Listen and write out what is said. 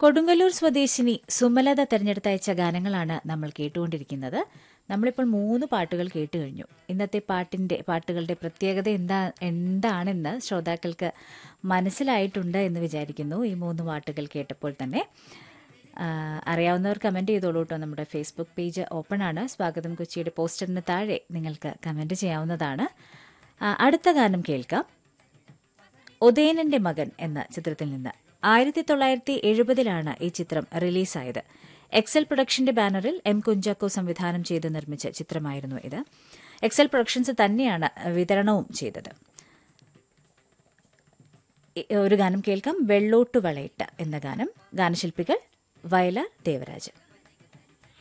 കൊടുങ്ങല്ലൂർ സ്വദേശിനി സുമലത തെരഞ്ഞെടുത്ത് അയച്ച ഗാനങ്ങളാണ് നമ്മൾ കേട്ടുകൊണ്ടിരിക്കുന്നത് നമ്മളിപ്പോൾ മൂന്ന് പാട്ടുകൾ കേട്ട് കഴിഞ്ഞു ഇന്നത്തെ പാട്ടിന്റെ പാട്ടുകളുടെ പ്രത്യേകത എന്താ എന്താണെന്ന് ശ്രോതാക്കൾക്ക് മനസ്സിലായിട്ടുണ്ട് എന്ന് വിചാരിക്കുന്നു ഈ മൂന്ന് പാട്ടുകൾ കേട്ടപ്പോൾ തന്നെ ആ, അറിയാവുന്നവർ കമൻറ്റ് ചെയ്തോളൂ കേട്ടോ നമ്മുടെ ഫേസ്ബുക്ക് പേജ് ഓപ്പൺ ആണ് സ്വാഗതം കൊച്ചിയുടെ പോസ്റ്ററിന് താഴെ നിങ്ങൾക്ക് കമൻറ്റ് ചെയ്യാവുന്നതാണ് ആ, അടുത്ത ഗാനം കേൾക്കാം ഒതേനന്റെ മകൻ എന്ന ചിത്രത്തിൽ നിന്ന് ആയിരത്തി തൊള്ളായിരത്തി എഴുപതിലാണ് ഈ ചിത്രം റിലീസായത് എക്സൽ പ്രൊഡക്ഷന്റെ ബാനറിൽ എം കുഞ്ചാക്കോ സംവിധാനം ചെയ്ത് നിർമ്മിച്ച ചിത്രമായിരുന്നു ഇത് എക്സൽ പ്രൊഡക്ഷൻസ് തന്നെയാണ് വിതരണവും ചെയ്തത് ഇ- ഒരു ഗാനം കേൾക്കാം വെള്ളോട്ടു വളയിട്ട എന്ന ഗാനം ഗാനശില്പികൾ വയലാർ ദേവരാജൻ